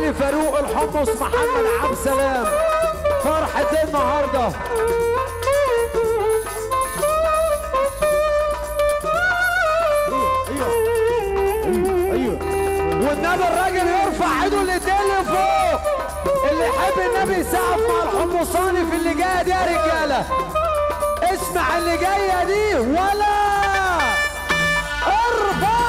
علي فاروق الحمص محمد عبد سلام فرحة النهارده والنبي الراجل يرفع ايده الاتنين لفوق اللي يحب النبي يسقف مع الحمصاني في اللي جايه دي يا رجاله اسمع اللي جايه دي ولا ارفع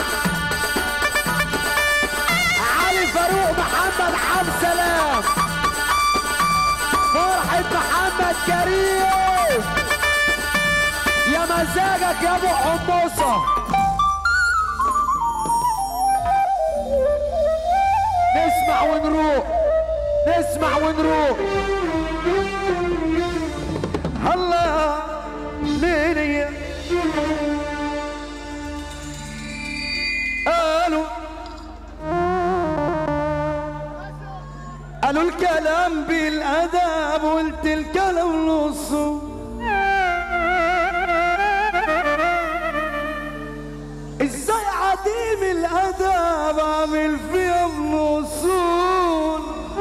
علي فاروق محمد عبد سلام فرحة محمد كريم يا مزاجك يا ابو حمصه نسمع ونروح نسمع ونروح هلا ليلي قالوا قالوا الكلام بالادب قلت الكلام نصه ازاي عديم الادب عامل فيها بنصول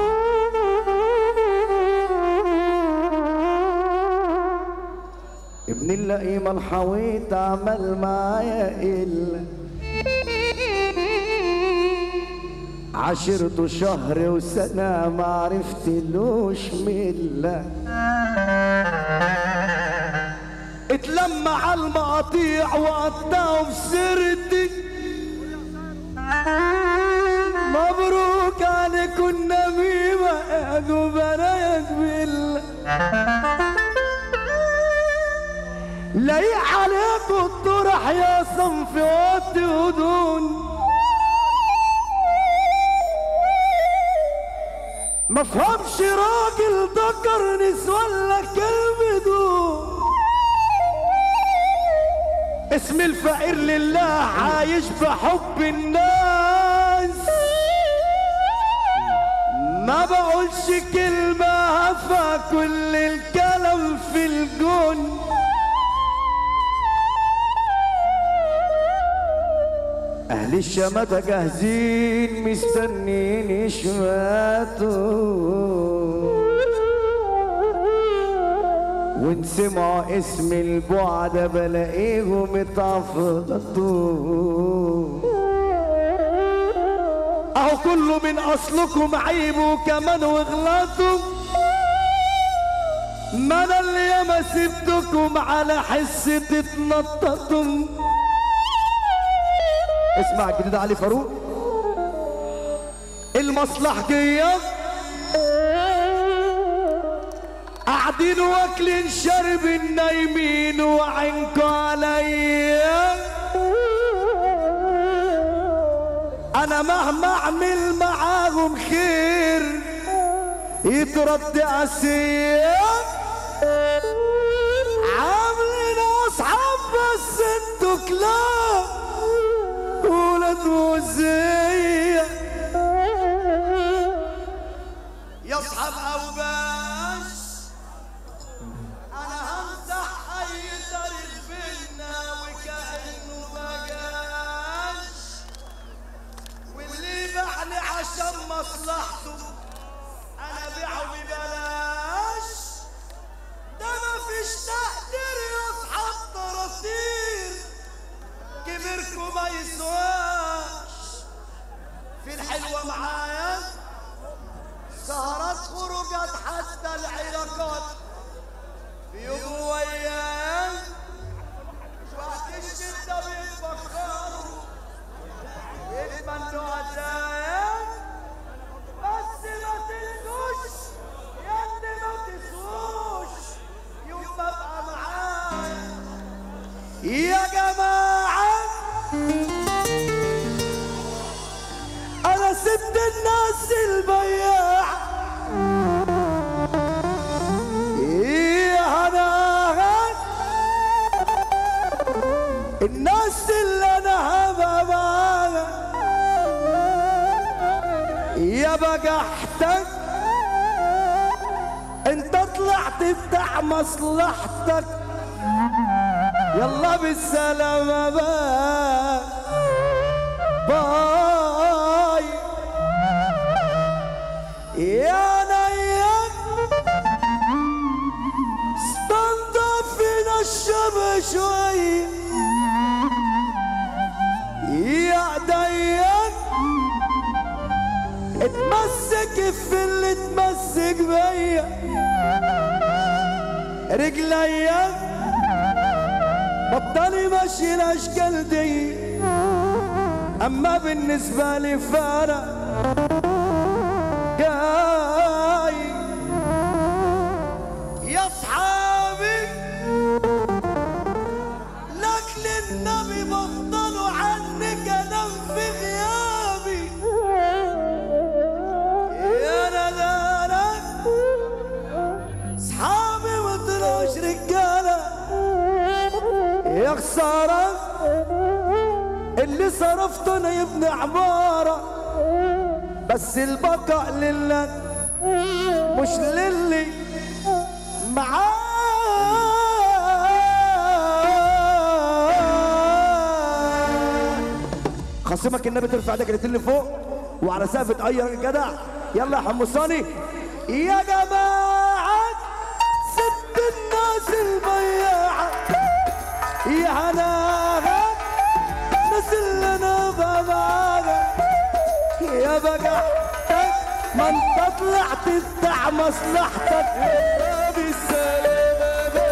ابن اللئيم الحويط عمل معايا إلا عشرته شهر وسنة ما عرفتلوش ملة اتلم على المقاطيع وقطعوا بسيرتي مبروك عليكم النميمة قعدوا بنات بالله لايق عليكم الطرح يا صنف وقت هدون مفهمش راجل ذكر نسوان لك كلب دون اسم الفقير لله عايش بحب الناس ما بقولش كلمة هفا كل الكلام في الجون أهل الشماتة جاهزين مستنين يشماتوا وان سمعوا اسم البعد بلاقيهم اتعفضوا اهو كله من اصلكم عيب وكمان وغلطوا ما انا اللي ياما سبتكم على حس تتنططوا اسمع الجديد علي فاروق المصلحجية قاعدين واكلين شاربين نايمين وعينكوا عليا انا مهما اعمل معاهم خير يترد اسيا عاملين اصحاب بس انتوا كلاب ولد وزية يصحب أوباش أنا همسح أي طريق بينا وكأنه ما جاش واللي بعني عشان مصلحته أنا بيعه ببلاش ده مفيش تقدير يصحب طراطير كبركم ما يسواش في الحلوة معايا سهرات خروجات حتى العلاقات بيجوا وياك وقت الشدة بيتفكروا يتمنوا عزايا بس ما تنسوش يا ابني ما تنسوش يوم ما ابقى معايا يا جماعة أنا سبت الناس البياع إيه أنا الناس اللي أنا هبقى معاها يا بجحتك انت طلعت بتاع مصلحتك يلا بالسلامة بقى باي شوي يا ديان اتمسك في اللي تمسك بيا رجليا بطلي ماشي الاشكال دي اما بالنسبه لي فرق جاي يا اصحابي لاجل النبي بفضلوا عنك انام في غيابي يا ندانا اصحابي ما طلعوش رجاله يا خساره اللي صرفته انا يبني عماره بس البقاء لله مش للي معاه خصمك النبي ترفع ايدك الاتنين لفوق وعلى سقف تقير الجدع يلا يا حمصاني يا جماعة ست الناس البياعة يا هناها ناس اللي انا ببعها يا بجحتك ما انت طلعت بتاع مصلحتك يا بالسلامة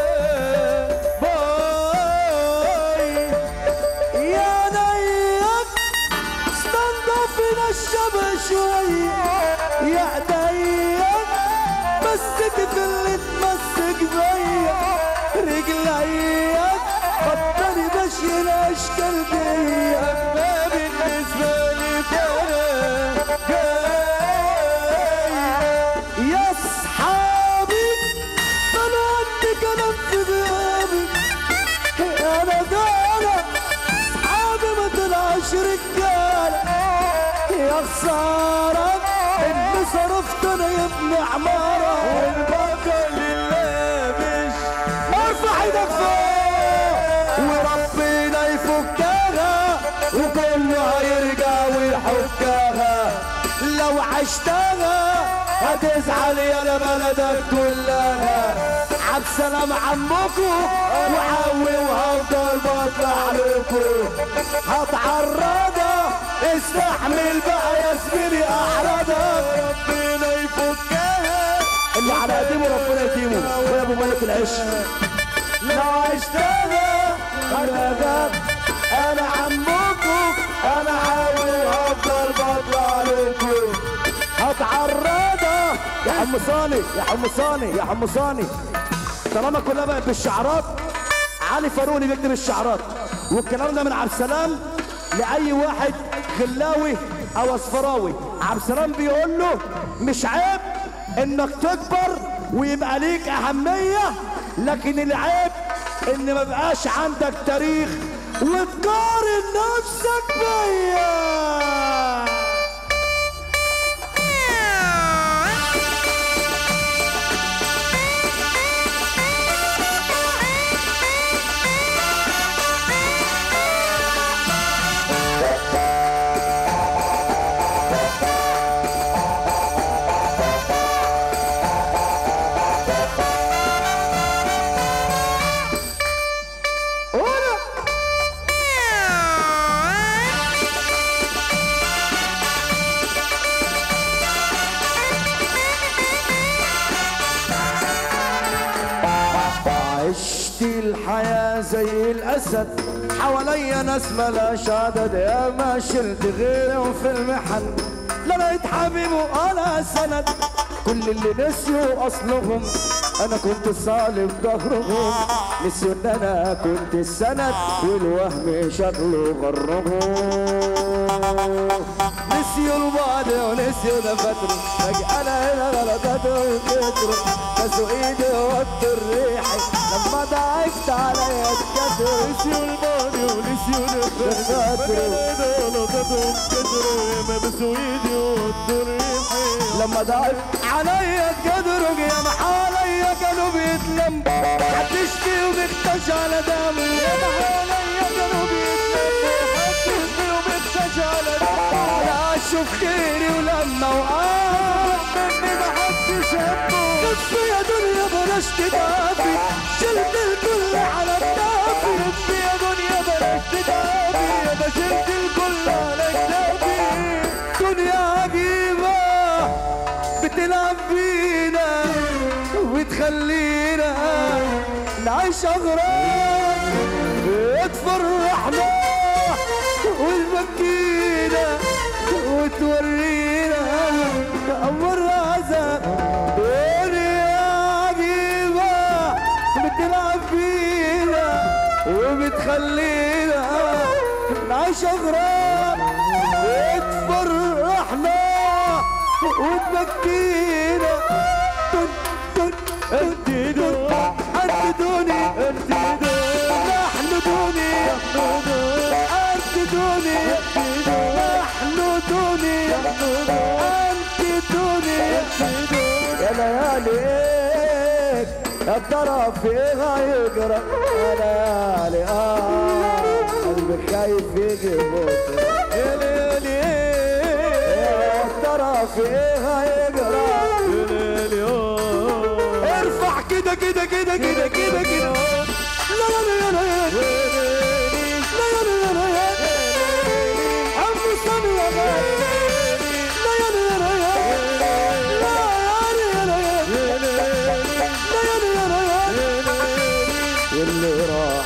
باي يا نيك استنضفنا الشبه شوية يا ايديك مسك في اللي تمسك بيا رجليك بطلي ماشي الاشكال دي اما بالنسبة لي فرق جاي يا اصحابي انا عندي كلام في غيابي انا دانا اصحابي ما طلعش رجاله يا خساره اللي صرفت انا يا ابن عماره والبقى لله مش ارفع ايدك فوق وربنا يفكها وكله هيرجع ويحكها لو عشتها هتزعل يا بلدك كلها عب سلام عمكم وعوي وهفضل بطلع لكم هتعرضها استحمل بقى يا زميلي اعرضك ربنا يفكها اللي على قديمه ربنا يديمه ويا ابو ملك العش لو عشتها هتغاب انا عمكم انا عاوي وهفضل بطلع لكم هتعرضها يا حم صاني يا حم صاني يا حم صاني طالما كلها بقت بالشعارات علي فاروقي بيكتب الشعارات والكلام ده من عبد السلام لاي واحد غلاوي او اصفراوي عبد السلام بيقول له مش عيب انك تكبر ويبقى ليك اهميه لكن العيب ان ما بقاش عندك تاريخ وتقارن نفسك بيا قولوا عشت الحياة زي الأسد حواليا ناس ملاش عدد يا ما شلت غيرهم في المحن لا لقيت حبيب ولا سند كل اللي نسيوا أصلهم أنا كنت صالب ظهرهم نسيوا إن أنا كنت السند والوهم شكله غرهم نسيوا البعد ونسيوا دفاتره فجأة أنا هنا غلطاتهم كتروا نسوا إيدي ووطوا ريحي لما ضعفت عليا اتكتروا نسيوا البعد ونسيوا دفاتره غلطاتهم كتروا ما بسوا إيدي ووطوا ريحي لما ضعفت عليا اتكتروا يا محاليا كانوا بيتلموا محدش فيهم اختش على دمي يا محاليا كانوا بيتلموا محدش فيهم اختش على دمي لا اشوف خيري ولما وقعت مني محدش همه بس يا دنيا بلاش تدافي شلت الكل على كتافي شلت الكل على كتافي دنيا عجيبة بتلعب بينا وتخلينا نعيش أغراب تفرحنا وتبكينا وتورينا أمر عذاب دنيا عجيبة بتلعب بينا وبتخلينا نعيش أغراب وتفرحنا وتبكينا دن دن انت دون أنت دوني انت دون نحن دوني أنت دوني نحن دوني أنت دوني يا لياليك يا ترى فيها يقرا يا ليالي اه قلبي خايف يجي بكره يا ليالي يا ترى فيها يقرا يا ليالي آه. ارفع كده كده كده كده كده كده لا لا لا لا لا لا لا لا لا عم مصطفى يا غالي لا يا لا لا لا لا يا لا يا لا لا يا لا واللي راح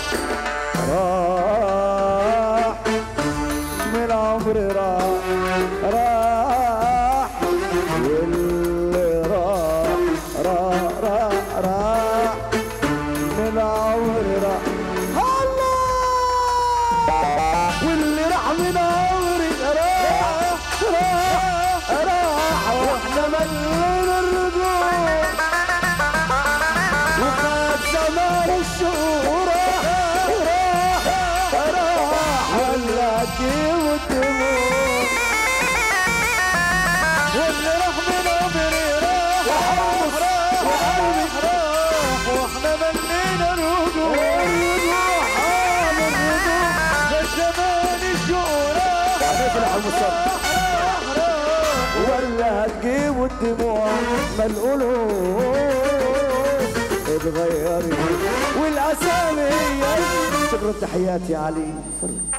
راح من العمر راح راح واللي راح راح راح راح من العمر راح الله واللي راح من عمري راح راح راح واحنا ملينا الرجوع وخد زمان الشهور راح راح راح ولاتي والدموع واللي راح من عمري راح راح راح راح واحنا ملينا الرجوع الرجوع حال الرجوع خد زمان الشهور راح ولا تجيب الدموع ما القلوب اتغيرت والاسامي هي شكرا تحياتي علي